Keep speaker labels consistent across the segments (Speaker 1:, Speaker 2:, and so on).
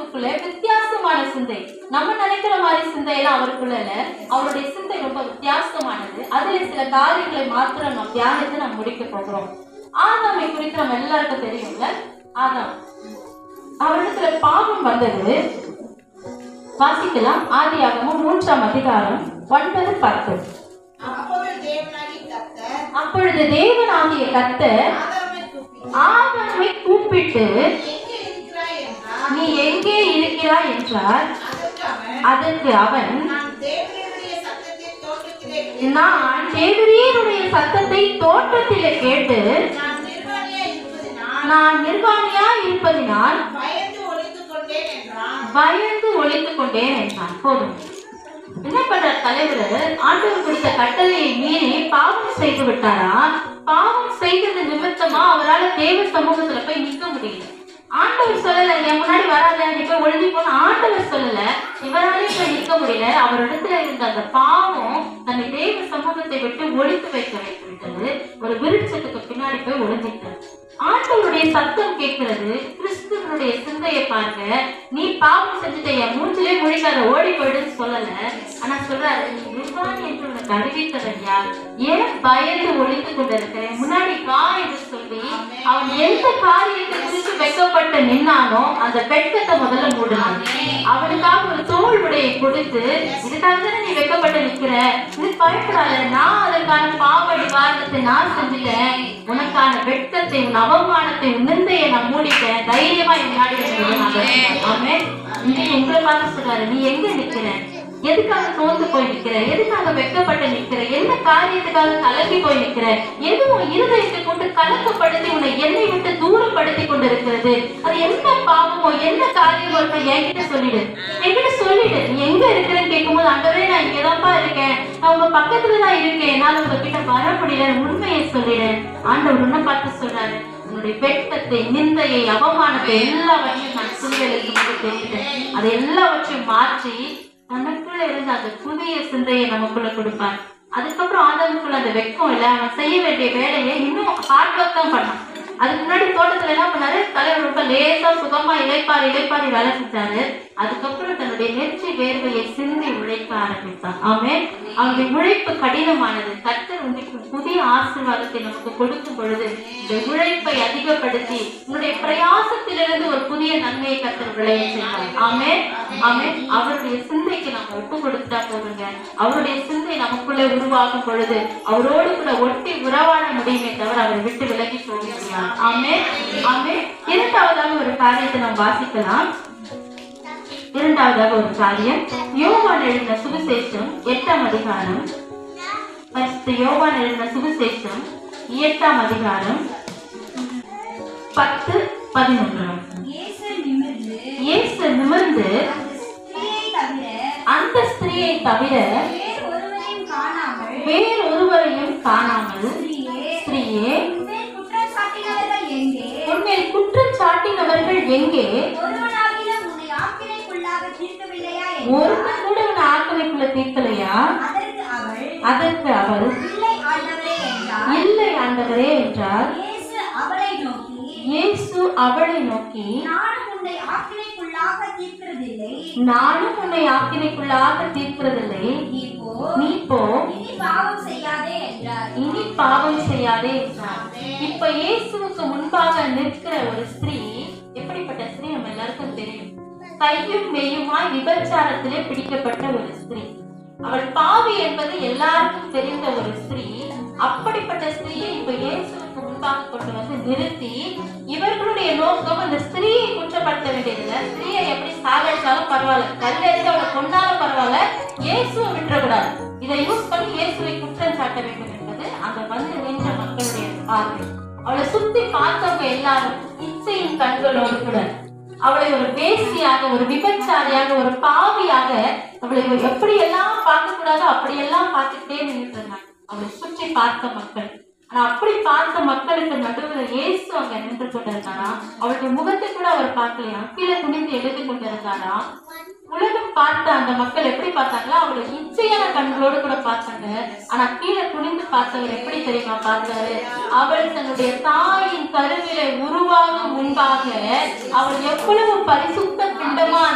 Speaker 1: ஆண்டவருக்குள்ள வித்தியாசமான சிந்தை நம்ம நினைக்கிற மாதிரி சிந்தையெல்லாம் அவருக்குள்ள இல்ல அவருடைய சிந்தை ரொம்ப வித்தியாசமானது அதுல சில காரியங்களை மாத்திரம் நம்ம தியானித்து நம்ம முடிக்க போகிறோம் ஆதாமை குறித்து நம்ம எல்லாருக்கும் தெரியும்ல ஆதாம் அவரிடத்துல பாவம் வந்தது வாசிக்கலாம் ஆதியாகமம் மூன்றாம் அதிகாரம் ஒன்பது பத்து
Speaker 2: அப்பொழுது தேவனாகி கர்த்தர்
Speaker 1: அப்பொழுது தேவனாகிய கர்த்தர்
Speaker 2: ஆதாமை கூப்பிட்டு
Speaker 1: ஆதாமை கூப்பிட்டு
Speaker 2: எங்கே இருக்கிறாய் என்றார்
Speaker 1: நீ எங்கே இருக்கிறாய் என்றார்
Speaker 2: அதற்கு அவன்
Speaker 1: அதற்கு அவன்
Speaker 2: நான் தேவனுடைய சத்தத்தை தோட்டத்திலே
Speaker 1: நான் தேவரீருடைய சத்தத்தை தோட்டத்திலே கேட்டு
Speaker 2: நான் நிர்வாணியா இருப்பதினால்
Speaker 1: நான் நிர்வாணியா இருப்பதினால்
Speaker 2: பயந்து ஒளிந்து கொண்டேன் என்றான்
Speaker 1: பயந்து ஒளிந்து கொண்டேன் என்றான் போதும் என்ன பண்றார் தலைவர் ஆண்டவர் கொடுத்த கட்டளையை மீறி பாவம் செய்து விட்டாரா பாவம் செய்தது நிமித்தமா அவரால் தேவ சமூகத்துல போய் நிக்க முடியல ஆண்டவர் சொல்லல என் முன்னாடி வராத நீ போய் ஒழுங்கி போன ஆண்டவர் சொல்லல இவராலே போய் நிக்க முடியல அவரிடத்துல இருந்த அந்த பாவம் தன்னை தேவ சமூகத்தை விட்டு ஒழித்து வைக்க வைத்து விட்டது ஒரு விருட்சத்துக்கு பின்னாடி போய் ஒளிஞ்சிட்டார் ஆண்டவருடைய சத்தம் கேட்கிறது கிறிஸ்துவனுடைய சிந்தையை பாருங்க நீ பாவம் செஞ்சுட்ட என் மூஞ்சிலே முழிக்காத ஓடி போயிடுன்னு சொல்லல ஆனா சொல்றாரு நீ நிர்வாணி என்று உனக்கு அறிவித்தவன் யார் ஏன் பயந்து ஒழித்து கொண்டிருக்கிறேன் முன்னாடி வா என்று சொல்லி அவன் எந்த காரியத்தை குறித்து வெட்கப்பட்டு நின்னானோ அந்த வெட்கத்தை முதல்ல மூடினான் அவனுக்காக ஒரு தோல் உடையை கொடுத்து இதுக்காக தானே நீ வெட்கப்பட்டு நிக்கிற இது பயப்படாத நான் அதற்கான பாவ நிவாரணத்தை நான் செஞ்சுட்டேன் உனக்கான வெட்கத்தை உன் அவமானத்தை உன் நிந்தையை நான் மூடிட்டேன் தைரியமா என் முன்னாடி வந்து ஆமே இன்னைக்கு உங்களை பார்த்து சொல்றாரு நீ எங்க நிக்கிற எதுக்காக சோர்ந்து போய் நிக்கிற எதுக்காக வெட்கப்பட்டு நிக்கிற என்ன காரியத்துக்காக கலங்கி போய் நிக்கிற எதுவும் இருதயத்தை கொண்டு கலக்கப்படுத்தி உன்னை என்னை விட்டு தூரப்படுத்தி கொண்டு இருக்கிறது அது என்ன பாவமோ என்ன காரியமோ இருக்க என்கிட்ட சொல்லிடு என்கிட்ட சொல்லிடு நீ எங்க இருக்கிறேன்னு கேட்கும்போது ஆண்டவரே நான் இங்கதான்ப்பா இருக்கேன் நான் உங்க பக்கத்துல தான் இருக்கேன் என்னால உங்ககிட்ட வர முடியல உண்மையை சொல்லிடு ஆண்டவர் உன்னை பார்த்து சொல்றாரு உன்னுடைய வெட்கத்தை நிந்தையை அவமானத்தை எல்லாவற்றையும் நான் சிலுவையில் சுமந்து தெரிவித்தேன் அதை எல்லாவற்றையும் மாற்றி தனக்குள்ள இருந்த அந்த புதிய சிந்தையை நமக்குள்ள கொடுப்பார் அதுக்கப்புறம் ஆதரவுக்குள்ள அந்த வெட்கம் இல்லை அவன் செய்ய வேண்டிய வேலையை இன்னும் ஹார்ட் ஒர்க் தான் பண்ணான் அதுக்கு முன்னாடி தோட்டத்துல என்ன பண்ணாரு தலைவர் ரொம்ப லேசா சுகமா இளைப்பாரி இளைப்பாரி வேலை செஞ்சாரு அதுக்கப்புறம் தன்னுடைய நெற்றி வேர்வையை சிந்தி உழைக்க ஆரம்பித்தான் ஆமே அவனுடைய உழைப்பு கடினமானது கர்த்தர் உங்களுக்கு புதிய ஆசீர்வாதத்தை நமக்கு கொடுக்கும் பொழுது இந்த உழைப்பை அதிகப்படுத்தி உன்னுடைய பிரயாசத்திலிருந்து ஒரு புதிய நன்மையை கர்த்தர் விளைய செய்வார் ஆமே ஆமே அவருடைய சிந்தைக்கு நம்ம ஒப்பு கொடுத்தா போதுங்க அவருடைய சிந்தை நமக்குள்ளே உருவாகும் பொழுது அவரோடு கூட ஒட்டி உறவாட முடியுமே தவிர அவரை விட்டு விலகி போக முடியாது ஆமே ஆமே இரண்டாவதாக ஒரு காரியத்தை நாம் வாசிக்கலாம் இரண்டாவதாக ஒரு காரியம் யோவான் எழுதின சுவிசேஷம் எட்டாம் அதிகாரம் ஃபர்ஸ்ட் யோவான் எழுதின சுவிசேஷம் எட்டாம் அதிகாரம் பத்து பதினொன்று
Speaker 3: இயேசு நிமிர்ந்து
Speaker 1: இயேசு நிமிர்ந்து
Speaker 3: அந்த ஸ்திரீயை தவிர
Speaker 1: அந்த ஸ்திரியை தவிர
Speaker 3: வேறு ஒருவரையும் காணாமல்
Speaker 1: வேறொருவரையும் காணாமல்
Speaker 3: ஸ்திரீயே
Speaker 1: ஸ்திரியே
Speaker 3: உன்மேல் குற்றம் சாட்டினவர்கள் எங்கே
Speaker 1: உன்மேல் குற்றம் சாட்டினவர்கள் எங்கே
Speaker 3: ஒருவனாகிலும் உன்னை ஆக்கினைக்குள்ளாக தீர்க்கவில்லையா என்று
Speaker 1: ஒருவன் கூட உன் ஆக்கமைக்குள்ள தீர்க்கலையா
Speaker 3: அதற்கு அவள்
Speaker 1: அதற்கு அவள்
Speaker 3: இல்லை ஆண்டவரே என்றார்
Speaker 1: இல்லை ஆண்டவரே என்றார்
Speaker 3: இயேசு அவளை நோக்கி
Speaker 1: இயேசு அவளை நோக்கி
Speaker 3: நானும் உன்னை ஆக்கினைக்குள்ளாக தீர்க்கிறதில்லை
Speaker 1: நானும் உன்னை ஆக்கினைக்குள்ளாக தீர்க்கிறதில்லை
Speaker 3: நீ போ
Speaker 1: நீ போ
Speaker 3: இனி பாவம் செய்யாதே என்றார்
Speaker 1: இனி பாவம் செய்யாதே என்றார் இப்ப இயேசுவுக்கு முன்பாக நிற்கிற ஒரு ஸ்திரீ எப்படிப்பட்ட ஸ்திரீ நம்ம எல்லாருக்கும் தெரியும் கையும் மெய்யுமாய் விபச்சாரத்திலே பிடிக்கப்பட்ட ஒரு ஸ்திரீ அவள் பாவி என்பது எல்லாருக்கும் தெரிந்த ஒரு ஸ்திரீ அப்படிப்பட்ட ஸ்திரீயை இப்ப இயேசுவுக்கு முன்பாக கொண்டு வந்து நிறுத்தி இவர்களுடைய நோக்கம் அந்த ஸ்திரீயை குற்றப்படுத்த வேண்டியதில்லை ஸ்திரீயை எப்படி சாகடிச்சாலும் பரவாயில்ல கல்லெடுத்து அவளை கொண்டாலும் பரவாயில்ல இயேசுவை விட்டுறக்கூடாது இதை யூஸ் பண்ணி இயேசுவை குற்றம் சாட்ட வேண்டும் என்பது அங்க வந்து நின்ற மக்களுடைய பார்வை அவளை சுத்தி பார்த்தவங்க எல்லாரும் இச்சையின் கண்களோடு கூட அவளை ஒரு வேசியாக ஒரு விபச்சாரியாக ஒரு பாவியாக அவளை எப்படி எல்லாம் பார்க்க கூடாதோ அப்படியெல்லாம் பார்த்துக்கிட்டே நின்றுட்டு இருந்தாங்க அவளை சுற்றி பார்த்த மக்கள் ஆனா அப்படி பார்த்த மக்களுக்கு நடுவில் இயேசு அங்க நின்று கொண்டிருந்தாரா அவளுடைய முகத்தை கூட அவர் பார்க்கலையா கீழே குனிந்து எழுதி கொண்டிருந்தாரா உலகம் பார்த்த அந்த மக்கள் எப்படி பார்த்தாங்களா அவளை இச்சையான கண்களோடு கூட பார்த்தாங்க ஆனா கீழே குனிந்து பார்த்தவர் எப்படி தெரியுமா பார்த்தாரு அவள் தன்னுடைய தாயின் கருவிலை உருவாகும் முன்பாக அவள் எவ்வளவு பரிசுத்த பிண்டமா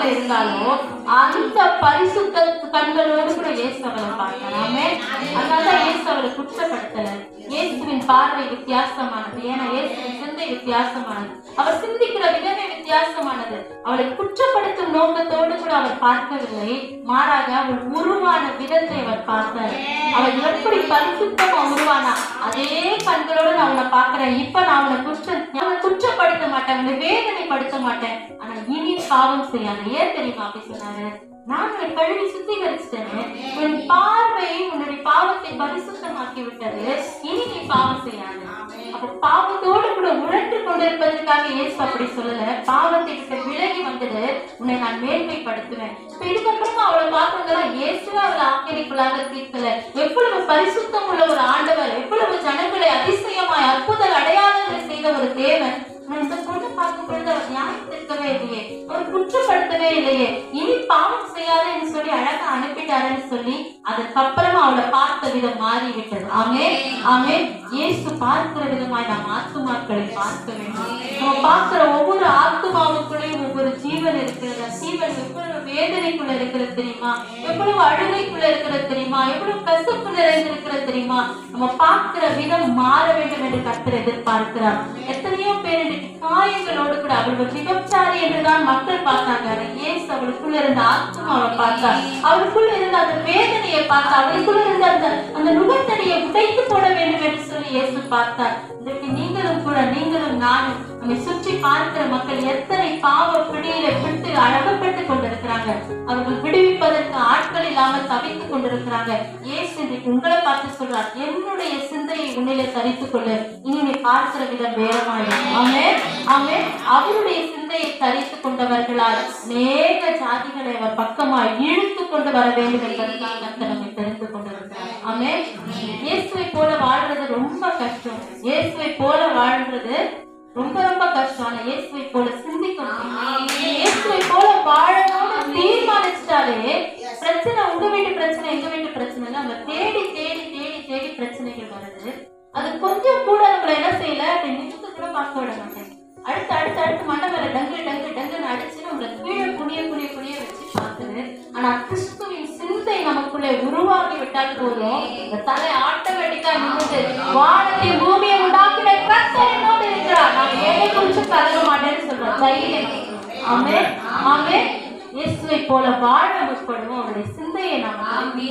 Speaker 1: இருந்தாலோ அந்த பரிசுத்த கண்களோடு கூட இயேசு அவளை பார்க்கலாமே அதனாலதான் இயேசு அவளை குற்றப்படுத்தல இயேசுவின் பார்வை வித்தியாசமானது ஏன்னா இயேசுவின் சிந்தை வித்தியாசமானது அவர் சிந்திக்கிற விதமே வித்தியாசமானது அவளை குற்றப்படுத்தும் நோக்கத்தோடு கூட அவர் பார்க்கவில்லை மாறாக அவள் உருவான விதத்தை அவர் பார்த்தார் அவள் எப்படி பரிசுத்தமா உருவானா அதே கண்களோட நான் அவளை பார்க்கிறேன் இப்ப நான் அவளை குற்ற அவளை குற்றப்படுத்த மாட்டேன் அவளை வேதனைப்படுத்த மாட்டேன் ஆனா இனி பாவம் செய்யாத ஏன் தெரியுமா அப்படி சொன்னாரு நான் உன்னை கழுவி சுத்திகரிச்சிட்டேன் உன் பார்வை உன்னுடைய பாவத்தை பரிசுத்தமாக்கி விட்டது இனி நீ பாவம் செய்யாத அப்ப பாவத்தோடு கூட உழன்று கொண்டிருப்பதற்காக இயேசு அப்படி சொல்லல பாவத்தை விட்டு விலகி வந்தது உன்னை நான் மேன்மைப்படுத்துவேன் இப்ப இதுக்கப்புறமா அவளை பார்த்தவங்க இயேசுவே அவளை ஆக்கிரிக்குள்ளாக தீர்க்கல எவ்வளவு பரிசுத்தம் உள்ள ஒரு ஆண்டவர் எவ்வளவு ஜனங்களை அதிசயமாய் அற்புத அடையாளங்களை செய்த ஒரு தேவன் நான் இந்த பொண்ணு பார்க்கும் பொழுது அவர் நியாயம் தீர்க்கவே இல்லையே அவர் குற்றப்படுத்தவே இல்லையே இனி பாவம் செய்யாதேன்னு சொல்லி அழகா அனுப்பிட்டாருன்னு சொல்லி அதுக்கப்புறமா அவளை பார்த்த விதம் மாறி விட்டது ஆமே ஆமே இயேசு பார்க்கிற விதமாய் நாம் ஆத்துமாக்களை பார்க்க வேண்டும் நம்ம பார்க்கிற ஒவ்வொரு ஆத்துமாவுக்குள்ளேயும் ஒவ்வொரு ஜீவன் இருக்கிறது அந்த ஜீவன் எவ்வளவு வேதனைக்குள்ள இருக்கிறது தெரியுமா எவ்வளவு அழுகைக்குள்ள இருக்கிறது தெரியுமா எவ்வளவு கசப்பு நிறைந்திருக்கிறது தெரியுமா நம்ம பார்க்கிற விதம் மாற வேண்டும் என்று கர்த்தர் எதிர்பார்க்கிறார் எத்தனையோ பேர் இன்னைக்கு காயங்களோடு கூட அவர்கள் விபச்சாரி என்றுதான் மக்கள் பார்த்தாங்க ஆனா இயேசு அவளுக்குள்ள இருந்த ஆத்மாவை பார்த்தார் அவளுக்குள்ள இருந்த அந்த வேதனையை பார்த்தார் அவளுக்குள்ள இருந்த அந்த அந்த நுகத்தடியை உடைத்து போட வேண்டும் என்று சொல்லி இயேசு பார்த்தார் இன்றைக்கு நீங்களும் கூட நீங்களும் நானும் நம்மை சுற்றி பார்க்கிற மக்கள் எத்தனை பாவ பிடியில விட்டு அழகப்பட்டு கொண்டிருக்கிறாங்க அவர்கள் விடுவிப்பதற்கு ஆட்கள் இல்லாமல் தவித்துக் கொண்டிருக்கிறாங்க இயேசு இன்றைக்கு உங்களை பார்த்து சொல்றார் என்னுடைய சிந்தையை உன்னிலே தரித்துக் கொள்ளு இனி நீ பார்க்கிற விதம் வேறமாயிடும் ஆமே ஆமே அவருடைய சிந்தையை தரித்துக் கொண்டவர்களால் அநேக ஜாதிகளை அவர் பக்கமாய் இழுத்து கொண்டு வர வேண்டும் என்பதற்காக கர்த்தர் நம்மை தெரிந்து கொண்டிருக்கிறார் ஆமே இயேசுவை போல வாழ்றது ரொம்ப கஷ்டம் இயேசுவை போல வாழ்றது ரொம்ப ரொம்ப கஷ்டம் ஆனா இயேசுவை போல சிந்திக்கணும் இயேசுவை போல வாழணும்னு தீர்மானிச்சிட்டாலே பிரச்சனை உங்க வீட்டு பிரச்சனை எங்க வீட்டு பிரச்சனை இல்ல நம்ம தேடி தேடி தேடி தேடி பிரச்சனைகள் வருது அது கொஞ்சம் கூட நம்மள என்ன செய்யல அப்படி நிமிஷத்து கூட பார்க்க விட மாட்டேன் அடுத்து அடுத்து அடுத்து மண்டை மேல டங்கு டங்கு டங்குன்னு அடிச்சு நம்மள கீழே குனிய குனிய குனிய வச்சு பார்க்குது ஆனா கிறிஸ்துவின் சிந்தை நமக்குள்ளே உருவாகி விட்டால் போதும் இந்த தலை ஆட்டோமேட்டிக்கா நின்று வானத்தை பூமியை உண்டாக்கின கர்த்தர் என்னோடு இருக்கிறார் நான் எதை குறிச்சு கலங்க மாட்டேன்னு சொல்றேன் தைரியம் ஆமே ஆமே இயேசுவை போல வாழ முற்படுவோம் அவருடைய சிந்தையை நாம்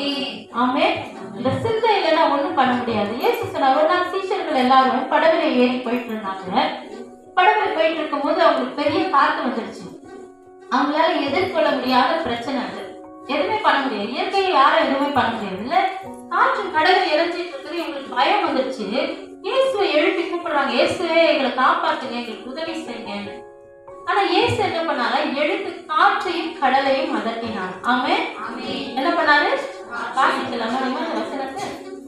Speaker 1: ஆமே இந்த சிந்தை இல்லைன்னா ஒண்ணும் பண்ண முடியாது இயேசு சொன்னார் ஒரு நாள் சீஷர்கள் எல்லாரும் படகுல ஏறி போயிட்டு இருந்தாங்க படகுல போயிட்டு இருக்கும்போது அவங்களுக்கு பெரிய காத்து வந்துடுச்சு அவங்களால எதிர்கொள்ள முடியாத பிரச்சனை அது எதுவுமே பண்ண முடியாது இயற்கையை யாரும் எதுவுமே பண்ண முடியாது இல்ல காற்று கடல் இறைஞ்சிட்டு இருக்குது இவங்களுக்கு பயம் வந்துருச்சு இயேசுவை எழுப்பி கூப்பிடுறாங்க இயேசுவே எங்களை காப்பாத்துங்க எங்களுக்கு உதவி செய்யுங்க ஆனா இயேசு என்ன பண்ணாரா எழுத்து காற்றையும் கடலையும் அதட்டினார் ஆமே என்ன பண்ணாரு வாசிக்கலாமா நம்ம அந்த வசனத்தை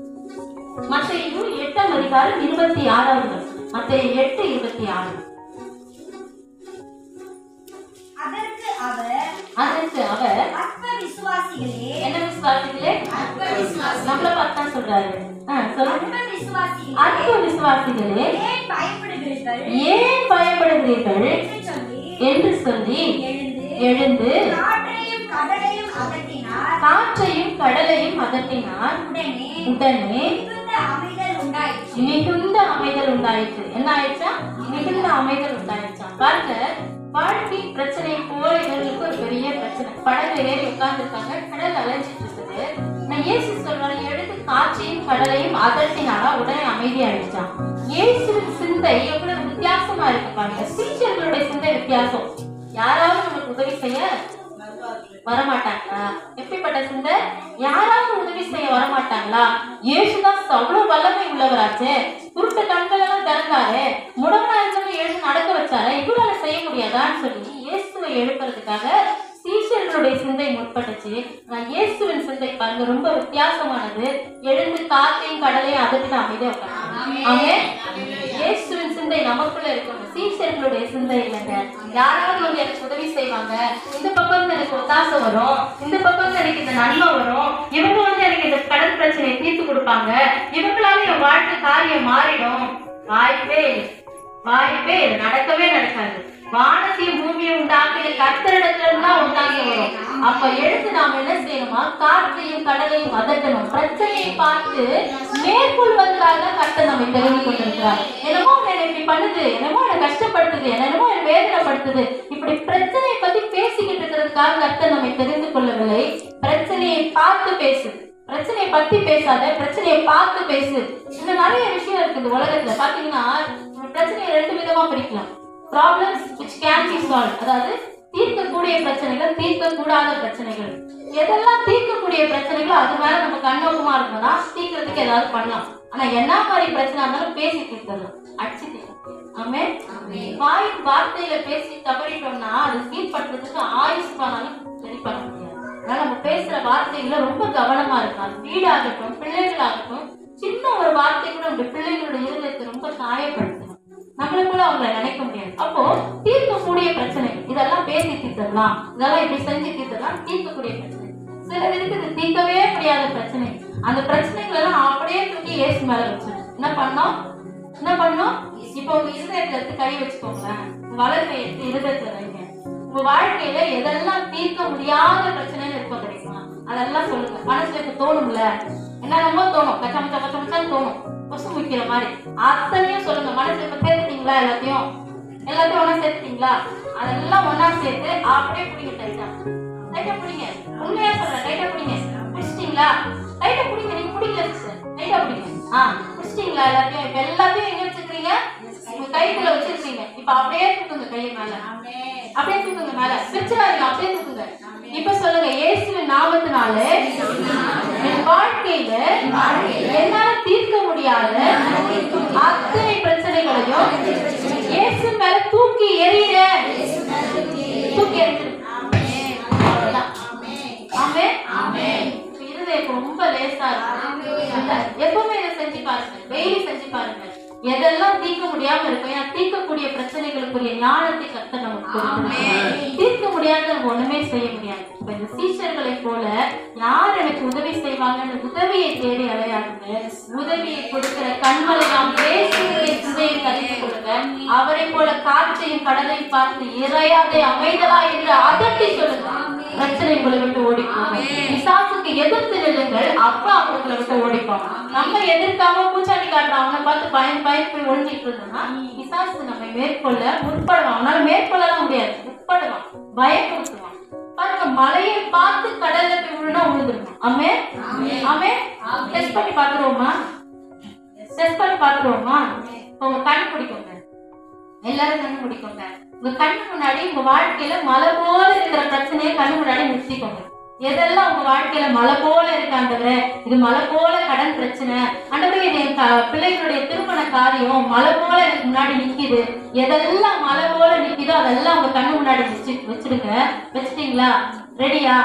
Speaker 1: மத்தையும் எட்டாம் அதிகாரம் இருபத்தி ஆறாவது வசனம் மத்தைய எட்டு இருபத்தி ஆறு
Speaker 3: அதற்கு அவர்
Speaker 1: அதற்கு அவர்
Speaker 3: அற்ப விசுவாசிகளே
Speaker 1: என்ன விசுவாசிகளே
Speaker 3: அற்ப விசுவாசி
Speaker 1: நம்மள பார்த்தா சொல்றாரு ஆ, சொல்லுங்க
Speaker 3: அற்ப விசுவாசிகளே
Speaker 1: அற்ப விசுவாசிகளே
Speaker 3: ஏன் பயப்படுகிறீர்கள்
Speaker 1: ஏன் பயப்படுகிறீர்கள்
Speaker 3: என்று சொல்லி
Speaker 1: என்று சொல்லி
Speaker 3: எழுந்து
Speaker 1: எழுந்து
Speaker 3: காற்றையும் கடலையும் அகற்றினார்
Speaker 1: காற்றையும் கடலையும் அதட்டினார்
Speaker 3: உடனே
Speaker 1: உடனே
Speaker 3: மிகுந்த அமைதல் உண்டாயிற்று
Speaker 1: மிகுந்த அமைதல் உண்டாயிற்று என்ன ஆயிடுச்சா மிகுந்த அமைதல் உண்டாயிடுச்சா பாருங்க வாழ்க்கை பிரச்சனை போல இவங்களுக்கு ஒரு பெரிய பிரச்சனை படகுல ஏறி உட்கார்ந்துருக்காங்க கடல் அலைஞ்சிட்டு இருக்குது நான் இயேசு சொல்றாரு எடுத்து காற்றையும் கடலையும் அதட்டினாரா உடனே அமைதியாயிடுச்சான் இயேசுவின் சிந்தை எவ்வளவு வித்தியாசமா இருக்கு பாருங்க சீஷர்களுடைய சிந்தை வித்தியாசம் யாராவது நமக்கு உதவி செய்ய வரமாட்டாங்களா எப்படிப்பட்ட சிந்தை யாராவது உதவி செய்ய வரமாட்டாங்களா இயேசுதான் அவ்வளவு வல்லமை உள்ளவராச்சே குருட்டு கண்கள் எல்லாம் திறந்தாரு முடவனா இருந்தவங்க எழுந்து நடக்க வச்சாரு இவரால செய்ய முடியாதான்னு சொல்லி இயேசுவை எழுப்புறதுக்காக சீஷர்களுடைய சிந்தை முற்பட்டுச்சு நான் இயேசுவின் சிந்தை பாருங்க ரொம்ப வித்தியாசமானது எழுந்து காத்தையும் கடலையும் அதற்கு அமைதியா உட்காந்து ஆமே இயேசுவின் சிந்தை நமக்குள்ள இருக்கணும் சீஷர்களுடைய சிந்தை இல்லைங்க யாராவது வந்து எனக்கு உதவி செய்வாங்க இந்த பக்கம் இருந்து எனக்கு ஒத்தாசை வரும் இந்த பக்கம் இருந்து எனக்கு இந்த நன்மை வரும் இவங்க வந்து எனக்கு இந்த கடன் பிரச்சனையை தீர்த்து கொடுப்பாங்க இவங்களால என் வாழ்க்கை காரியம் மாறிடும் வாய்ப்பே இல்லை வாய்ப்பே இல்லை நடக்கவே நடக்காது வானத்தையும் பூமியை உண்டாக்கிய கர்த்தரிடத்துல இருந்து தான் உண்டாகி வரும் அப்ப எடுத்து நாம என்ன செய்யணுமா காற்றையும் கடலையும் அதட்டணும் பிரச்சனையை பார்த்து மேற்கொள்வதற்காக தான் கர்த்தர் நம்மை தெரிந்து கொண்டிருக்கிறார் என்னமோ என்னை இப்படி பண்ணுது என்னமோ என்னை கஷ்டப்படுத்துது என்னமோ என்னை வேதனைப்படுத்துது இப்படி பிரச்சனையை பத்தி பேசிக்கிட்டு இருக்கிறதுக்காக கர்த்தர் நம்மை தெரிந்து கொள்ளவில்லை பிரச்சனையை பார்த்து பேசு பிரச்சனையை பத்தி பேசாத பிரச்சனையை பார்த்து பேசு இன்னும் நிறைய விஷயம் இருக்கு இந்த உலகத்துல பாத்தீங்கன்னா நம்ம பிரச்சனையை ரெண்டு விதமா பிரிக்கலாம் problems which can be solve அதாவது தீர்க்கக்கூடிய பிரச்சனைகள் தீர்க்கக்கூடாத பிரச்சனைகள் எதெல்லாம் தீர்க்கக்கூடிய பிரச்சனைகளோ அது மேல நம்ம கண்ணோக்கமா இருக்கணும்னா தீர்க்கறதுக்கு ஏதாவது பண்ணலாம் ஆனா என்ன மாதிரி பிரச்சனை இருந்தாலும் பேசி தீர்த்தரலாம் அடிச்சு தீர்க்கலாம் ஆமே வாய் வார்த்தையில பேசி தவறிட்டோம்னா அது சீர்படுறதுக்கு ஆயுஷ் பண்ணாலும் சரி பண்ண முடியாது அதனால நம்ம பேசுற வார்த்தைகளை ரொம்ப கவனமா இருக்கணும் அது வீடாகட்டும் பிள்ளைகளாகட்டும் சின்ன ஒரு வார்த்தை கூட நம்ம பிள்ளைகளோட இருதயத்தை ரொம்ப காயப்படுத்தணும் நம்மள கூட அவங்கள நினைக்க முடியாது அப்போ தீர்க்கக்கூடிய பிரச்சனை இதெல்லாம் பேசி தீர்த்தரலாம் இதெல்லாம் இப்படி செஞ்சு தீர்த்தரலாம் தீர்க்கக்கூடிய பிரச்சனை சில பேருக்கு இது தீர்க்கவே முடியாத பிரச்சனை அந்த பிரச்சனைகள் எல்லாம் அப்படியே தூக்கி ஏசு மேல வச்சிடும் என்ன பண்ணோம் என்ன பண்ணோம் இப்போ உங்க இருதயத்துல எடுத்து கை வச்சுக்கோங்களேன் உங்க வலது கை எடுத்து இருதயத்துல வைங்க உங்க வாழ்க்கையில எதெல்லாம் தீர்க்க முடியாத பிரச்சனைன்னு இருக்கும் தெரியுமா அதெல்லாம் சொல்லுங்க மனசுல இப்ப தோணும்ல என்னென்னமோ தோணும் கச்ச மச்ச கச்ச மச்சான்னு தோணும் கொசு முக்கிற மாதிரி அத்தனையும் சொல்லுங்க மனசுல இப்ப சேர்த்துட்டீங்களா எல்லாத்தையும் எல்லாத்தையும் ஒண்ணா சேர்த்துட்டீங்களா அதெல்லாம் ஒண்ணா சேர்த்து அப்படியே பிடிங்க டைட்டா டைட்டா பிடிங்க உண்மையா சொல்றேன் டைட்டா பிடிங்க பிடிச்சிட்டீங்களா டைட்டா பிடிங்க நீங்க பிடிக்கல சிஸ்டர் டைட்டா பிடிங்க ஆ பிடிச்சிட்டீங்களா எல்லாத்தையும் இப்ப எல்லாத்தையும் எங்க வச்சிருக்கீங்க உங்க கைக்குள்ள வச்சிருக்கீங்க இப்ப அப்படியே தூக்குங்க கையை மேல அப்படியே தூக்குங்க மேல பிரிச்சிடாதீங்க அப்படியே தூக்குங்க இப்ப சொல்லுங்க இயேசுவின் நாமத்தினால என் வாழ்க்கையில என்னால தீர்க்க முடியாத அத்தனை பிரச்சனைகளையும் இயேசு மேல தூக்கி எறியிற தூக்கி எறிஞ்சிரு அவ்வளவுதான். ஆமென் இப்ப இருதயம் ரொம்ப லேசா இருக்கு இல்ல, எப்பவுமே இதை செஞ்சு பாருங்க டெய்லி செஞ்சு பாருங்க எதெல்லாம் தீர்க்க முடியாம இருக்கும் ஏன்னா தீர்க்கக்கூடிய பிரச்சனைகளுக்குரிய ஞானத்தை கத்த நமக்கு கொடுத்திருக்கிறார். தீர்க்க முடியாத நம்ம ஒண்ணுமே செய்ய முடியாது இப்ப இந்த சீஷர்களை போல யார் எனக்கு உதவி செய்வாங்கன்னு உதவியை தேடி அலையாடுங்க உதவியை கொடுக்கிற கண்மலை நாம் பேசுகிற சிந்தையை கருதி கொடுங்க அவரை போல காற்றையும் கடலையும் பார்த்து இறையாதே அமைதலா என்று அதட்டி சொல்லுங்க பிரச்சனை உங்களை விட்டு ஓடிப்போம் பிசாசுக்கு எதிர்த்து நில்லுங்கள் அப்ப அவங்களை விட்டு ஓடிப்போம் நம்ம எதிர்க்காம பூச்சாண்டி காட்டுற அவனை பார்த்து பயந்து பயந்து போய் ஒழிஞ்சிட்டு இருந்தோம்னா பிசாசு நம்மை மேற்கொள்ள முற்படுவான் அவனால மேற்கொள்ளலாம் முடியாது முற்படுவான் பயப்படுத்துவான் பாருங்க மலையை பார்த்து கடல்ல போய் விழுனா விழுந்துருவான் ஆமே ஆமே டெஸ்ட் பண்ணி பாத்துருவோமா டெஸ்ட் பண்ணி பாத்துருவோமா உங்க கண் பிடிக்குங்க எல்லாரும் கண்ணு முடிக்கோங்க உங்க கண்ணு முன்னாடி உங்க வாழ்க்கையில மலை போல இருக்கிற பிரச்சனையை கண்ணு முன்னாடி நிறுத்திக்கோங்க எதெல்லாம் உங்க வாழ்க்கையில மலை போல இருக்கு ஆண்டவரே இது மலை போல கடன் பிரச்சனை ஆண்டவரே இது என் க- பிள்ளைகளுடைய திருமண காரியம் மலை போல எனக்கு முன்னாடி நிக்குது எதெல்லாம் மலை போல நிக்குதோ அதெல்லாம் உங்க கண்ணு முன்னாடி வச்சு வச்சிடுங்க வச்சிட்டீங்களா ரெடியா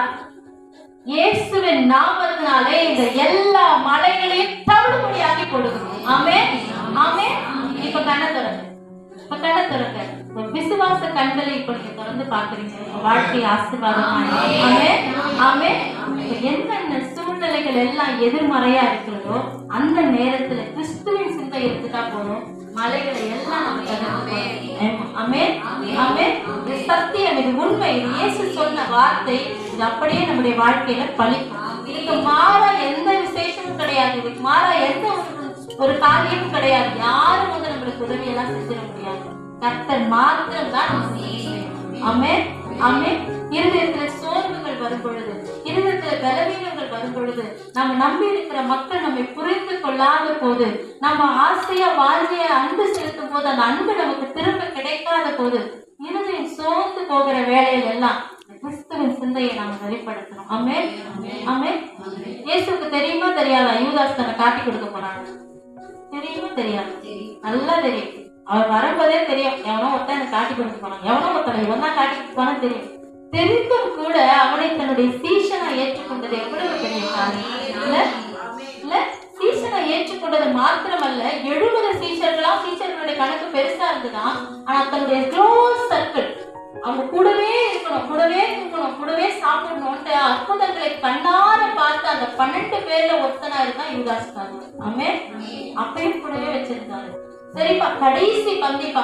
Speaker 1: இயேசுவின் நாமத்தினாலே இந்த எல்லா மலைகளையும் தவிடுபடியாக்கி கொடுக்கணும் ஆமே ஆமே இப்ப கண்ணை திறங்க இப்ப கண்ணை திறங்க உங்க விசுவாச கண்களை இப்ப நீங்க திறந்து பாக்குறீங்க உங்க வாழ்க்கை ஆசீர்வாதமா ஆமே ஆமே இப்ப என்னென்ன சூழ்நிலைகள் எல்லாம் எதிர்மறையா இருக்கிறதோ அந்த நேரத்துல கிறிஸ்துவின் சிந்தை எடுத்துட்டா போதும் மலைகளை எல்லாம் நம்ம தகர்த்து ஆமே ஆமே இது சத்தியம் இது உண்மை இது இயேசு சொன்ன வார்த்தை இது அப்படியே நம்முடைய வாழ்க்கையில பலிக்கும் இதுக்கு மாறா எந்த விசேஷமும் கிடையாது இதுக்கு மாறா எந்த ஒரு ஒரு காரியமும் கிடையாது யாரும் வந்து நம்மளுக்கு உதவி எல்லாம் செஞ்சிட முடியாது கர்த்தர் மாத்திரம் தான் நமக்கு உதவி செய்யணும். ஆமென் ஆமென் இருதயத்துல சோர்வுகள் வரும் பொழுது இருதயத்துல பலவீனங்கள் வரும் பொழுது நம்ம நம்பி இருக்கிற மக்கள் நம்மை புரிந்து கொள்ளாத போது நம்ம ஆசையா வாழ்க்கைய அன்பு செலுத்தும் போது அந்த அன்பு நமக்கு திரும்ப கிடைக்காத போது இருதயம் சோர்ந்து போகிற வேலையில எல்லாம் கிறிஸ்துவின் சிந்தையை நாம வெளிப்படுத்தணும் ஆமே ஆமே இயேசுக்கு தெரியுமா தெரியாதா யூதாஸ் தன்னை காட்டி கொடுக்க போறாங்க தெரியுமா தெரியாது நல்லா தெரியும் அவர் வரும்போதே தெரியும் எவனோ ஒருத்தன் எனக்கு காட்டி கொடுக்க போறான் எவனோ ஒருத்தன் இவன் தான் காட்டி கொடுக்க போறான்னு தெரியும் தெரிந்தும் கூட அவனை தன்னுடைய சீஷனா ஏற்றுக்கொண்டது எவ்வளவு பெரிய காரியம் இல்ல இல்ல சீசனை ஏற்றுக்கொண்டது மாத்திரமல்ல எழுபது சீஷர்களா சீஷர்களுடைய கணக்கு பெருசா இருந்துதான் ஆனா தன்னுடைய க்ளோஸ் சர்க்கிள் அவங்க கூடவே இருக்கணும் கூடவே தூங்கணும் கூடவே சாப்பிடணும்ட்டு அற்புதங்களை கண்ணார பார்த்து அந்த பன்னெண்டு பேர்ல ஒருத்தனா இருந்தா யுவதாஸ் ஆமே அப்பயும் கூடவே வச்சிருந்தாரு சரிப்பா கடைசி பந்திப்பா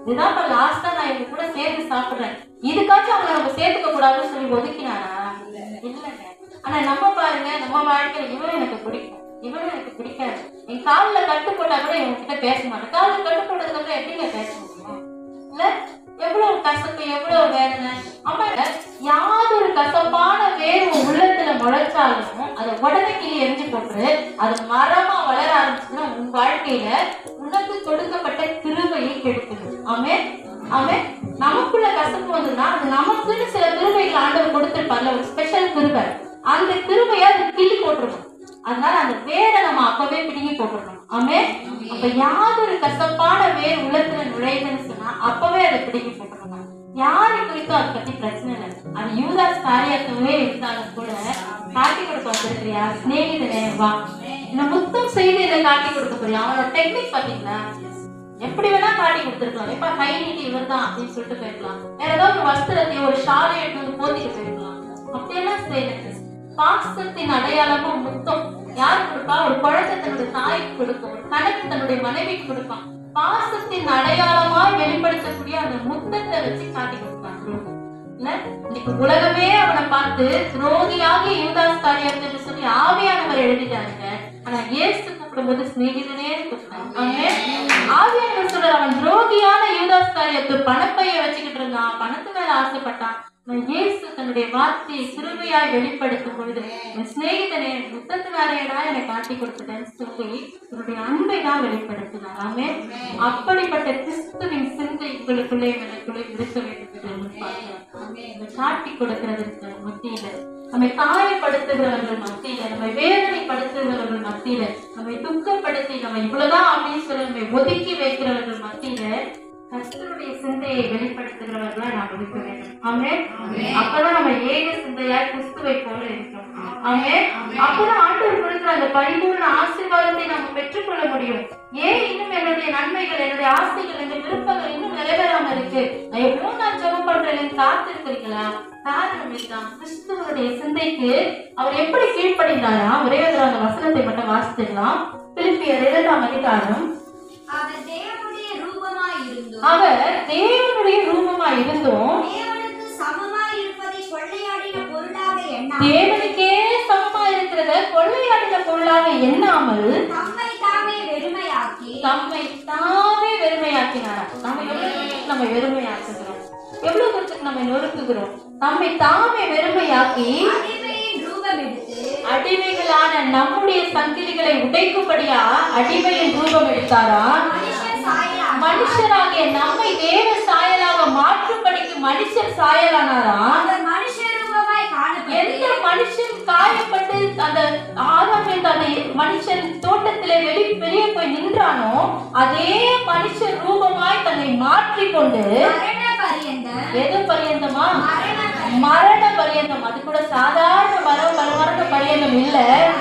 Speaker 1: இதுதான் இப்ப லாஸ்டா நான் இவங்க கூட சேர்ந்து சாப்பிடுறேன் இதுக்காச்சும் அவங்க நம்ம சேர்த்துக்க கூடாதுன்னு சொல்லி ஒதுக்கினாரா இல்லைங்க ஆனா நம்ம பாருங்க நம்ம வாழ்க்கையில இவன் எனக்கு பிடிக்கும் இவனும் எனக்கு பிடிக்காது என் காலில் கட்டு போட்டா கூட இவங்க கிட்ட பேச மாட்டேன் காலில் கட்டு போட்டதுக்கு அப்புறம் எப்படிங்க பேச முடியும் இல்ல எவ்வளவு கசப்பு எவ்வளவு வேதனை அம்மா யாதொரு கசப்பான வேர் உன் உள்ளத்துல முளைச்சாலும் அதை உடனே கீழே எரிஞ்சு போட்டு அது மரமா வளர ஆரம்பிச்சுன்னா உன் வாழ்க்கையில உனக்கு கொடுக்கப்பட்ட கிருபையை கெடுக்குது ஆமே ஆமே நமக்குள்ள கசப்பு வந்ததுன்னா அது நமக்குன்னு சில கிருபைகள் ஆண்டவர் கொடுத்திருப்பார்ல ஒரு ஸ்பெஷல் கிருபை அந்த கிருபையை அது கிள்ளி போட்டுருணும் அதனால அந்த வேரை நம்ம அப்பவே பிடுங்கி போட்டுருணும் ஆமே அப்ப யாதொரு கசப்பான வேர் உள்ளத்துல நுழையுதுன்னு சொன்னா அப்பவே அதை பிடுங்கி போட்டுருணும் யாரு குறித்தும் அதை பத்தி பிரச்சனை இல்லை அது யூதாஸ் காரியத்துவே இருந்தாலும் கூட காட்டி கொடுக்க வந்திருக்கிறியா சிநேகிதனே வா இந்த முத்தம் செய்து இதை காட்டி கொடுக்க போறியா அவனோட டெக்னிக் பாத்தீங்களா எப்படி வேணா காட்டி கொடுத்துருக்கலாம் இப்ப கை நீட்டி இவர் தான் அப்படின்னு சொல்லிட்டு போயிருக்கலாம் வேற ஏதாவது ஒரு வஸ்திரத்தை ஒரு ஷாலை எடுத்து வந்து போத்திட்டு போயிருக்கலாம் அப்படியெல்லாம் செய்யல பாசத்தின் அடையாளமும் முத்தம் யார் கொடுப்பா ஒரு குழந்தை தன்னுடைய தாய்க்கு கொடுக்கும் ஒரு கணவன் தன்னுடைய மனைவிக்கு கொடுப்பான் பாசத்தின் அடையாளமா வெளிப்படுத்தக்கூடிய அந்த முத்தத்தை வச்சு காட்டி கொடுப்பான் துரோகி. இல்ல இன்னைக்கு உலகமே அவனை பார்த்து துரோகியாகி யூதாஸ் காரியத்தை சொல்லி ஆவியானவர் எழுதிட்டாங்க ஆனா இயேசு கூப்பிடும்போது சிநேகிதனே கூப்பிட்டாங்க ஆவியானவர் சொல்ற அவன் துரோகியான யூதாஸ் காரியத்தை பணப்பைய வச்சுக்கிட்டு இருந்தான் பணத்து மேல ஆசைப்பட்டான் ஆனா இயேசு தன்னுடைய வார்த்தையை சிறுமையாய் வெளிப்படுத்தும் பொழுது என் சிநேகிதனே முத்தத்து வேலையடா என்னை காட்டி கொடுத்துட்டேன்னு சொல்லி தன்னுடைய அன்பை தான் வெளிப்படுத்தினார் ஆமே அப்படிப்பட்ட கிறிஸ்துவின் சிந்தை உங்களுக்குள்ளே எனக்குள்ளே இருக்க வேண்டும் என்று பார்க்கிறோம் இந்த காட்டி கொடுக்கிறதுக்கு மத்தியில நம்மை காயப்படுத்துகிறவர்கள் மத்தியில நம்மை வேதனைப்படுத்துகிறவர்கள் மத்தியில நம்மை துக்கப்படுத்தி நம்ம இவ்வளவுதான் அப்படின்னு சொல்லி நம்மை ஒதுக்கி வைக்கிறவர்கள் மத்தியில கர்த்தருடைய சிந்தையை வெளிப்படுத்துகிறவர்களா நாம் இருக்க வேண்டும் ஆமே அப்பதான் நம்ம ஏக சிந்தையாய் கிறிஸ்துவை போல இருக்கிறோம் ஆமே அப்பதான் ஆண்டவர் கொடுக்கிற அந்த பரிபூர்ண ஆசீர்வாதத்தை நம்ம பெற்றுக்கொள்ள முடியும் ஏன் இன்னும் என்னுடைய நன்மைகள் என்னுடைய ஆசைகள் என்னுடைய விருப்பங்கள் இன்னும் நிறைவேறாம இருக்கு நான் எவ்வளவு நான் ஜெபம் பண்றேன் காத்து இருக்கிறீங்களா காரணம் இதுதான் கிறிஸ்துவனுடைய சிந்தைக்கு அவர் எப்படி கீழ்ப்படிந்தாரா ஒரே ஒரு அந்த வசனத்தை மட்டும் வாசித்துக்கலாம் பிலிப்பியர் இரண்டாம் அதிகாரம்
Speaker 3: அவர் தேவனுடைய ரூபமாய் இருந்தும்
Speaker 1: அவர் தேவனுடைய ரூபமா இருந்தும்
Speaker 3: தேவனுக்கு சமமாய் இருப்பதை கொள்ளையாடின பொருளாக எண்ணாமல்
Speaker 1: தேவனுக்கே சமமா இருக்கிறத கொள்ளையாடின பொருளாக எண்ணாமல்
Speaker 3: தம்மை தாமே வெறுமையாக்கி
Speaker 1: தம்மை தாமே வெறுமையாக்கினாரா நம்ம எவ்வளவு தூரத்துக்கு நம்ம வெறுமையாக்குகிறோம் எவ்வளவு தூரத்துக்கு நம்ம நொறுக்குகிறோம் தம்மை தாமே வெறுமையாக்கி
Speaker 3: அடிமையின் ரூபம் எடுத்து
Speaker 1: அடிமைகளான நம்முடைய சங்கிலிகளை உடைக்கும்படியா அடிமையின் ரூபம் எடுத்தாரா
Speaker 3: மனுஷன் சாயலாக
Speaker 1: மனுஷராகிய நம்மை தேவ சாயலாக மாற்றும்படிக்கு மனுஷர் சாயலானாரா
Speaker 3: அவர் மனுஷ ரூபமாய் காணப்பட்டு
Speaker 1: எந்த மனுஷன் காயப்பட்டு அந்த ஆதாம் என்ற அந்த மனுஷன் தோட்டத்திலே வெளி வெளியே போய் நின்றானோ அதே மனுஷன் ரூபமாய் தன்னை மாற்றிக்கொண்டு
Speaker 3: மரண பரியந்தம்
Speaker 1: எது பரியந்தமா
Speaker 3: மரண
Speaker 1: மரண பரியந்தம் அது கூட சாதாரண மரண மரண பரியந்தம் இல்ல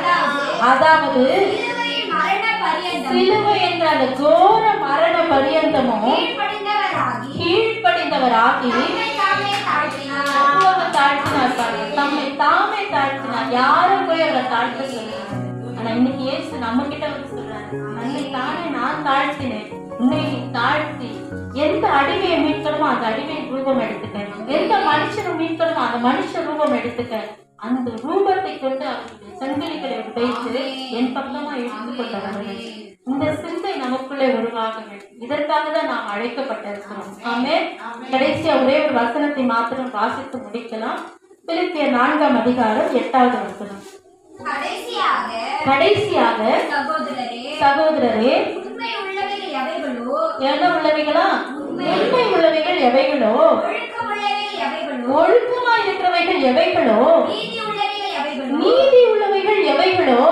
Speaker 1: அதாவது
Speaker 3: சிலுவையின் மரண பரியந்தம்
Speaker 1: சிலுவை என்ற அந்த கோர மரண பரியந்தமும்
Speaker 3: கீழ்ப்படிந்தவராகி
Speaker 1: கீழ்ப்படிந்தவராகி
Speaker 3: தம்மை தாமே தாழ்த்தினார்
Speaker 1: எவ்வளவு தாழ்த்தினார் பாருங்க. தம்மை தாமே தாழ்த்தினார் யாரும் போய் அவரை தாழ்த்த சொல்லல ஆனா இன்னைக்கு இயேசு நம்ம கிட்ட வந்து சொல்றாரு தன்னை தானே நான் தாழ்த்தினேன் உன்னை நீ தாழ்த்தி எந்த அடிமையை மீட்கணுமோ அந்த அடிமையை ரூபம் எடுத்துக்க எந்த மனுஷனை மீட்கணுமோ அந்த மனுஷ ரூபம் எடுத்துக்க அந்த ரூபத்தை கொண்டு அவருடைய சங்கிலிகளை உடைத்து என் பக்கமா இழுத்து கொண்டவர்கள் இந்த சிந்தை நமக்குள்ளே உருவாக வேண்டும் இதற்காக தான் நாம் அழைக்கப்பட்டிருக்கிறோம் ஆமே கடைசியா ஒரே ஒரு வசனத்தை மாத்திரம் வாசித்து முடிக்கலாம் பிலிப்பியர் நான்காம் அதிகாரம் எட்டாவது வசனம்
Speaker 3: கடைசியாக
Speaker 1: கடைசியாக
Speaker 3: சகோதரரே
Speaker 1: சகோதரரே
Speaker 3: உண்மை உள்ளவைகள் எவைகளோ
Speaker 1: என்ன உள்ளவைகளா உண்மை உள்ளவைகள் எவைகளோ
Speaker 3: ஒழுக்கமுள்ளவைகள் எவைகளோ
Speaker 1: ஒழுக்கமா இருக்கிறவைகள் எவைகளோ
Speaker 3: நீதி உள்ளவைகள் எவைகளோ
Speaker 1: நீதி உள்ளவைகள் எவைகளோ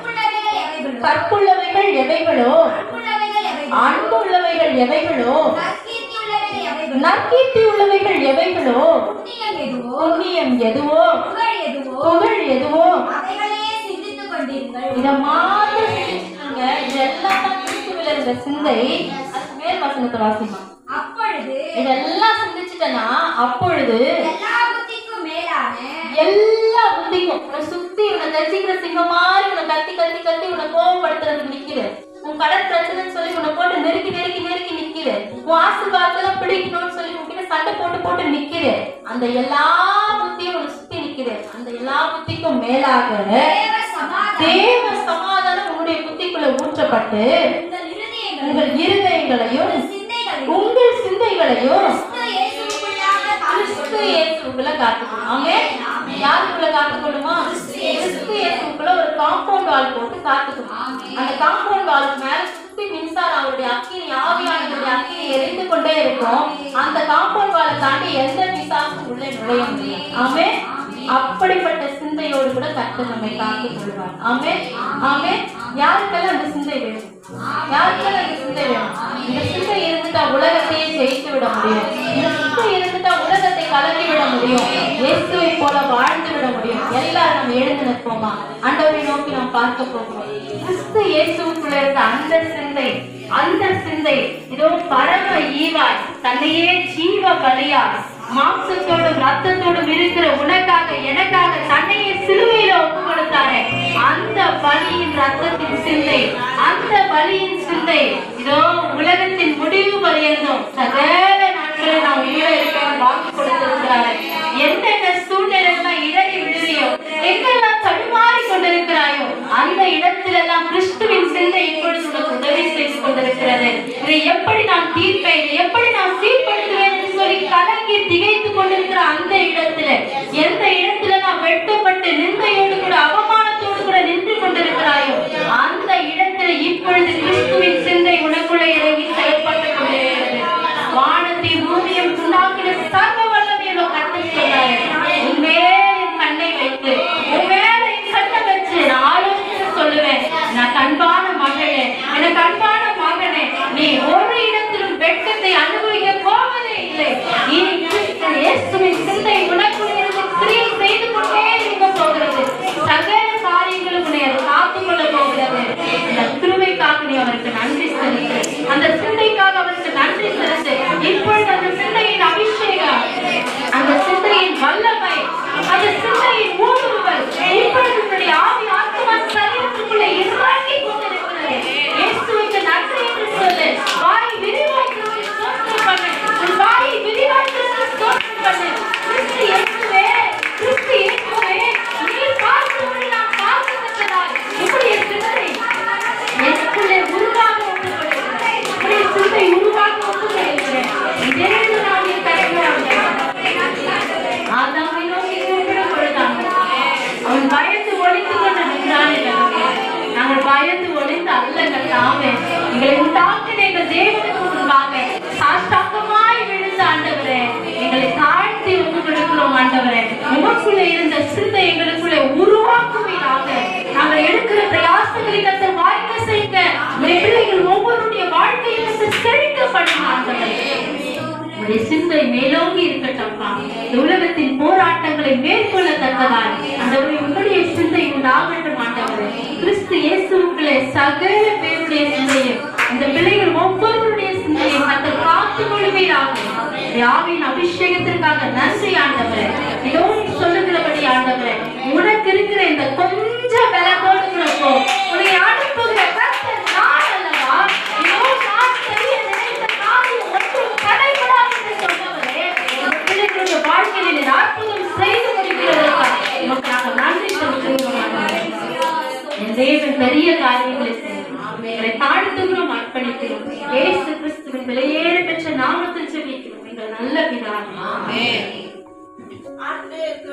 Speaker 3: கற்புள்ளவைகள் எவைகளோ
Speaker 1: கற்புள்ளவைகள் எவைகளோ
Speaker 3: அன்புள்ளவைகள் எவைகளோ
Speaker 1: அன்பு உள்ளவைகள் எவைகளோ
Speaker 3: நற்கீர்த்தி உள்ளவைகள் எவைகளோ
Speaker 1: நற்கீர்த்தி உள்ளவைகள் எவைகளோ
Speaker 3: புண்ணியம் எதுவோ
Speaker 1: புண்ணியம் எதுவோ
Speaker 3: புகழ் எதுவோ
Speaker 1: புகழ் எதுவோ
Speaker 3: அவைகளையே சிந்தித்துக் கொண்டிருங்கள்
Speaker 1: இத மாதிரி சிந்திச்சுக்கோங்க. இதெல்லாம் தான் கிறிஸ்துவில இருந்த சிந்தை அதுக்கு மேல் வசனத்தை வாசிமா
Speaker 3: அப்பொழுது
Speaker 1: இதெல்லாம் சிந்திச்சுட்டனா அப்பொழுது
Speaker 3: எல்லா புத்திக்கும் மேலான
Speaker 1: எல்லா புத்திக்கும் உன்னை சுத்தி உன்னை தரிசிக்கிற சிங்கம் மாதிரி உன்னை கத்தி கத்தி கத்தி உன்னை கோபப்படுத்துறதுக்கு நிக்கிற உன் கடன் பிரச்சனைன்னு சொல்லி உன்னை போட்டு நெருக்கி நெருக்கி நெருக்கி நிக்குது உன் ஆசீர்வாதத்தெல்லாம் பிடிக்கணும்னு சொல்லி உன்கிட்ட சண்டை போட்டு போட்டு நிக்குது அந்த எல்லா புத்தியும் உன்னை சுத்தி நிக்குது அந்த எல்லா புத்திக்கும் மேலாக
Speaker 3: தேவ சமாதானம்
Speaker 1: தேவ சமாதானம் உங்களுடைய புத்திக்குள்ள ஊற்றப்பட்டு
Speaker 3: உங்கள் இருதயங்கள்
Speaker 1: உங்கள் இருதயங்களையும்
Speaker 3: உங்கள் சிந்தைகளையும்
Speaker 1: உங்கள் சிந்தைகளையும்
Speaker 3: கிறிஸ்து இயேசுவுக்குள்ளாக
Speaker 1: கிறிஸ்து
Speaker 3: காத்துக்கொள்ளுங்கள்.
Speaker 1: இயேசுக்குள்ள காத்துக்கணும் ஆமென் யாருக்குள்ள காத்துக்கொள்ளுமா கிறிஸ்து இயேசுக்குள்ள ஒரு காம்பவுண்ட் வால் போட்டு காத்துக்கணும் அந்த காம்பவுண்ட் வாலுக்கு மேல சுத்தி மின்சாரம் அவருடைய அக்கினி ஆவியானவருடைய அக்கினி எரிந்து கொண்டே இருக்கும் அந்த காம்பவுண்ட் வாலை தாண்டி எந்த பிசாசும் உள்ளே நுழைய முடியும் ஆமென் அப்படிப்பட்ட சிந்தையோடு கூட கர்த்தர் நம்மை காத்துக் கொள்வார் ஆமென் ஆமென் யாருக்கெல்லாம் அந்த சிந்தை வேணும் யாருக்கெல்லாம் அந்த சிந்தை வேணும் இந்த சிந்தை இருந்துட்டா உலகத்தையே ஜெயித்து விட முடியும் இந்த சிந்தை இருந்துட்டா உலகத்தை கலக்கி விட முடியும் இயேசுவை போல வாழ்ந்து விட முடியும் எல்லாரும் நம்ம எழுந்து நிற்போமா ஆண்டவரை நோக்கி நாம் பார்க்க போகிறோம் கிறிஸ்து இயேசுக்குள்ள இருந்த அந்த சிந்தை அந்த சிந்தை இதோ பரம ஈவாய் தன்னையே ஜீவ பலியா மாம்சத்தோடும் ரத்தத்தோடும் இருக்கிற உனக்காக எனக்காக தன்னையே சிலுவையில ஒப்பு கொடுத்தாரே அந்த பலியின் ரத்தத்தின் சிந்தை அந்த பலியின் சிந்தை இதோ உலகத்தின் முடிவு பரியந்தம் சகல நாட்களை நாம் உயிர இருக்க வாக்கு கொடுத்திருக்கிறாரே என்னென்ன சூழ்நிலையெல்லாம் இடறி விழுறியோ எங்கெல்லாம் தடுமாறி கொண்டிருக்கிறாயோ அந்த இடத்திலெல்லாம் கிறிஸ்துவின் சிந்தை இப்பொழுது உனக்கு உதவி செய்து கொண்டிருக்கிறது இதை எப்படி நான் தீர்ப்பேன் இதை எப்படி நான் சீர்படுத்துவேன் என்று சொல்லி கலங்கி திகைத்து கொண்டிருக்கிற அந்த இடத்துல எந்த இடத்துல நான் வெட்கப்பட்டு நிந்தையோடு கூட அவமானத்தோடு கூட நின்று கொண்டிருக்கிறாயோ அந்த இடத்துல இப்பொழுது கிறிஸ்துவின் சிந்தை உனக்குள்ளே இறங்கி செயல்பட்டு கொண்டிருக்கிறது வானத்தை பூமியும் உண்டாக்கின சர்வ வல்லமையுள்ள கத்தை சொன்னாரு உன் மேல் என் கண்ணை வைத்து உன் மேல என் கண்ணை வச்சு நான் ஆலோசனை சொல்லுவேன் நான் கண்பான மகளே எனக்கு அன்பான மகனே நீ ஒரு இடத்திலும் வெட்கத்தை அனுபவிக்க போவதே இல்லை இனி கிறிஸ்து இயேசுவின் சிந்தை உனக்குள் இருந்து கிரியை செய்து கொண்டே இருக்க போகிறது சகல காரியங்களும் உன்னை அது காத்துக் கொள்ள போகிறது இந்த கிருபைக்காக நீ அவருக்கு நன்றி செலுத்து அந்த சிந்தைக்காக அவருக்கு நன்றி செலுத்து இப்பொழுது அந்த சிந்தையின் அபிஷேகம் அந்த சிந்தையின் வல்லமை அந்த சிந்தையின் ஊடுருவல் இப்பொழுது உன்னுடைய ஆவி ஆத்மா சரீரத்துக்குள்ளே இறங்கி கொண்டிருக்கிறது இயேசுவுக்கு நன்றி என்று சொல்லு வாய் விரிவாக்கி ஸ்தோத்திரம் பண்ணு உன் வாயை விரிவாக்கி ஸ்தோத்திரம் பண்ணு கிறிஸ்து இயேசுவே கிறிஸ்து இயேசுவே நீர் பார்த்தபடி நான் பார்க்கப்பட்டதால் இப்படி சிந்தை எனக்குள்ளே உருவாக ஒப்புக்கொள்கிறேன் இப்படி சிந்தை உருவாக ஒப்புக்கொள்கிறேன் இதேது நான் என் தலைவராக ஆதாமை நோக்கி கூப்பிடும் பொழுதாங்க அவன் பயந்து ஒளிந்து கொண்டு நின்றான் எனக்கு நாங்கள் பயந்து ஒளிந்து அல்லங்க தாமே எங்களை உண்டாக்கின எங்கள் தேவனுக்கு முன்பாக சாஷ்டாங்கமாய் விழுந்த ஆண்டவரே எங்களை தாழ்த்தி ஒப்பு கொடுக்கிறோம் ஆண்டவரே உமக்குள்ளே இருந்த சிந்தை எங்களுக்குள்ளே உருவாக்குவீராக நாங்கள் எடுக்கிற பிரயாசங்களை கத்த வாய்க்க செய்க உடைய பிள்ளைகள் ஒவ்வொருடைய வாழ்க்கையும் கர்த்தர் செழிக்க பண்ணுங்க ஆண்டவரே உடைய சிந்தை மேலோங்கி இருக்கட்டப்பா இந்த உலகத்தின் போராட்டங்களை மேற்கொள்ளத்தக்கதாய் ஆண்டவரே உங்களுடைய சிந்தை உண்டாகட்டும் ஆண்டவரே கிறிஸ்து இயேசுக்களே சகல பேருடைய சிந்தையும் இந்த பிள்ளைகள் ஒவ்வொருவருடைய சிந்தையும் அந்த காத்து கொள்வீராக யாவின் அபிஷேகத்திற்காக நன்றி ஆண்டவரே இதோ நீ சொல்லுகிறபடி ஆண்டவரே உனக்கு இருக்கிற இந்த கொஞ்ச பலத்தோடு கூட போ உன்னை அனுப்புகிற கர்த்தர் நான் அல்லவா இதோ நான் செய்ய நினைத்த காரியம் ஒன்றும் தடைபடாது என்று சொன்னவரே இந்த பிள்ளைகளுடைய வாழ்க்கையில் நீர் அற்புதம் செய்து முடிக்கிறதற்காக உமக்கு நாங்கள் நன்றி செலுத்துகிறோம் ஆண்டவரே. என் தேவன் பெரிய காரியங்களை செய்யும் எங்களை தாழ்த்துகிறோம் அர்ப்பணிக்கிறோம் ஏசு கிறிஸ்துவின் விலையேற பெற்ற நாமத்தில் ஜெபிக்கிறோம் எங்கள் நல்ல பிதாவே
Speaker 2: ஆண்டு